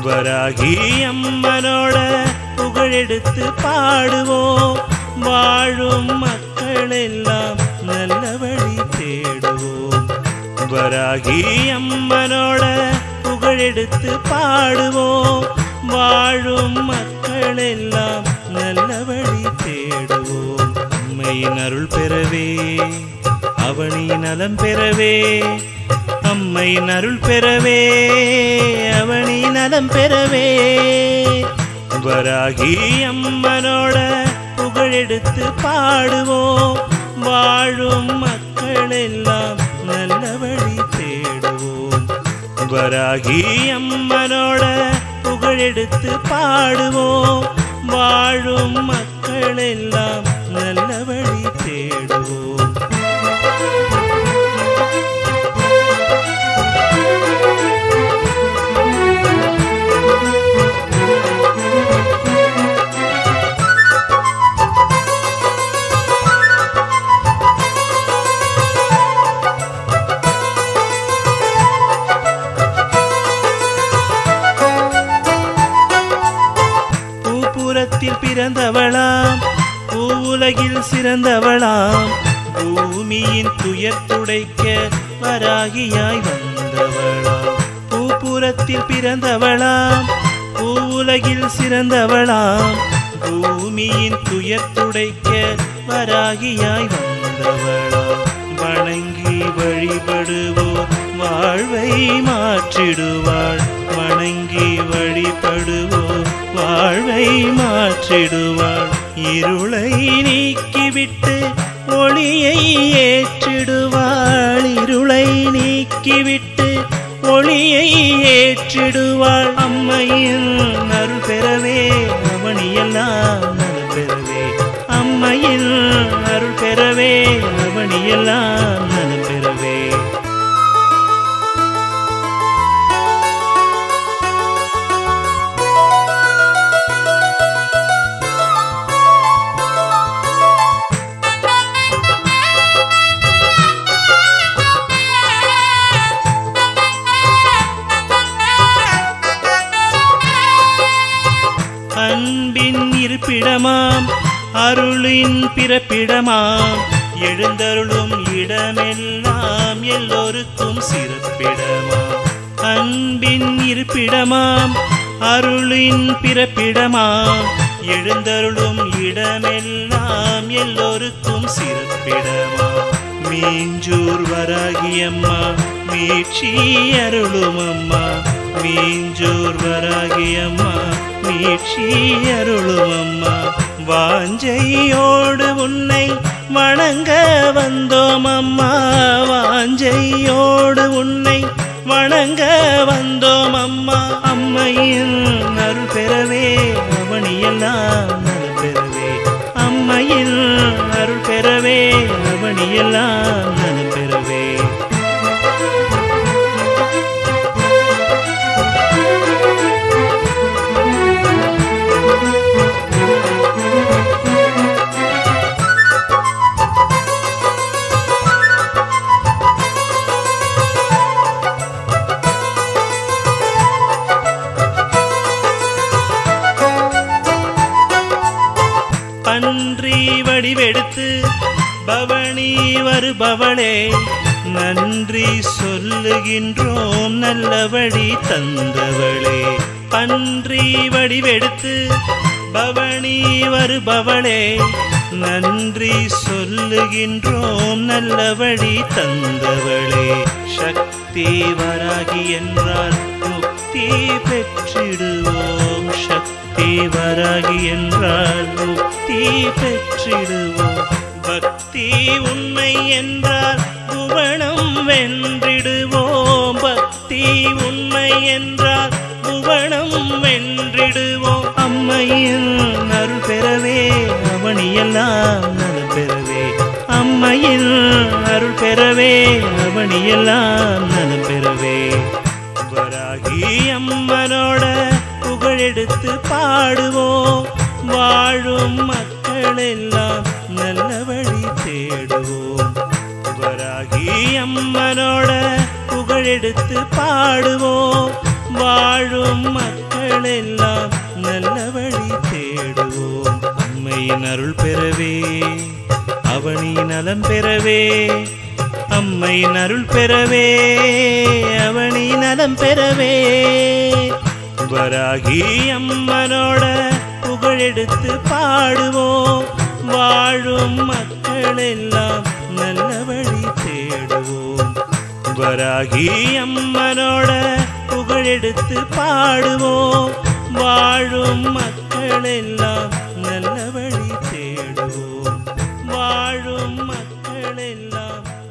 வராகி அம்மனோட புகழெடுத்து பாடுவோம் வாழும் மக்கள் எல்லாம் நல்ல வழி தேடுவோம் வராகி அம்மனோட புகழெடுத்து பாடுவோம் வாழும் மக்கள் எல்லாம் நல்ல வழி தேடுவோம் அம்மையின் அருள் பெறவே அவனி நலம் பெறவே அம்மையின் அருள் பெறவே அவனி நலம் பெறவே வராகி அம்மனோட புகழெடுத்து பாடுவோம் வாழும் மக்கள் எல்லாம் நல்ல வழி தேடுவோம் வராகி அம்மனோட புகழெடுத்து பாடுவோம் வாழும் மக்கள் எல்லாம் நல்ல வழி தேடுவோம் பூப்புறத்தில் பிறந்தவளாம் பூவுலகில் சிறந்தவளாம் பூமியின் துயர் துடைக்க வராகியாய் வந்தவளாம் பூப்புறத்தில் பிறந்தவளாம் பூவுலகில் சிறந்தவளாம் பூமியின் துயர் துடைக்க வராகியாய் வந்தவளாம் வணங்கி வழிபடுவோர் வாழ்வை மாற்றிடுவாள் வணங்கி வழிபடுவோர் வாழ்வை மாற்றிடுவாள் இருளை நீக்கிவிட்டு ஒளியை ஏற்றிடுவாள் இருளை நீக்கிவிட்டு ஒளியை ஏற்றிடுவாள் அம்மையின் அருள் பெறவே அவனியெல்லாம் நலம் பெறவே அம்மையின் அருள் பெறவே அவனியெல்லாம் நலம் பெறவே அன்பின் இருப்பிடமாம் அருளின் பிறப்பிடமாம் எழுந்தருளும் இடமெல்லாம் எல்லோருக்கும் சிறப்பிடமாம் அன்பின் இருப்பிடமாம் அருளின் பிறப்பிடமாம் எழுந்தருளும் இடமெல்லாம் எல்லோருக்கும் சிறப்பிடமாம் மீஞ்சூர் வராகியம்மா மீட்சி அருளும் அம்மா மீஞ்சூர் வராகியம்மா மீட்சி அருளும் அம்மா வாஞ்சையோடு உன்னை வணங்க வந்தோம் அம்மா வாஞ்சையோடு உன்னை வணங்க வந்தோம் அம்மா அம்மையின் அருள் பெறவே அவனியெல்லாம் நலம் பெறவே அம்மையின் அருள் பெறவே அவனியெல்லாம் நலம் பெறவே பன்றி வடிவெடுத்து பவனி வருபவளே நன்றி சொல்லுகின்றோம் நல்ல வழி தந்தவளே பன்றி வடிவெடுத்து பவனி வருபவளே நன்றி சொல்லுகின்றோம் நல்ல வழி தந்தவளே சக்தி வராகி என்றால் முக்தி பெற்றிடுவோம் சக்தி வராகி என்றால் முக்தி பெற்றிடுவோம் பக்தி உண்மை என்றால் புவனம் வென்றிடுவோம் பக்தி உண்மை என்றால் புவனம் வென்றிடுவோம் அம்மையின் அருள் பெறவே அவனியெல்லாம் நலம் பெறவே அம்மையின் அருள் பெறவே அவனியெல்லாம் நலம் பெறவே வராகி அம்மனோட புகழெடுத்து பாடுவோம் வாழும் மக்கள் எல்லாம் நல்ல வழி தேடுவோம் வராகி அம்மனோட புகழெடுத்து பாடுவோம் வாழும் மக்கள் எல்லாம் நல்ல வழி தேடுவோம் அம்மையின் அருள் பெறவே அவனி நலம் பெறவே அம்மையின் அருள் பெறவே அவனி நலம் பெறவே வராகி அம்மனோட புகழெடுத்து பாடுவோம் வாழும் மக்கள் எல்லாம் நல்ல வழி தேடுவோம் வராகி அம்மனோட புகழெடுத்து பாடுவோம் வாழும் மக்கள் எல்லாம் நல்ல வழி தேடுவோம் வாழும் மக்கள் எல்லாம்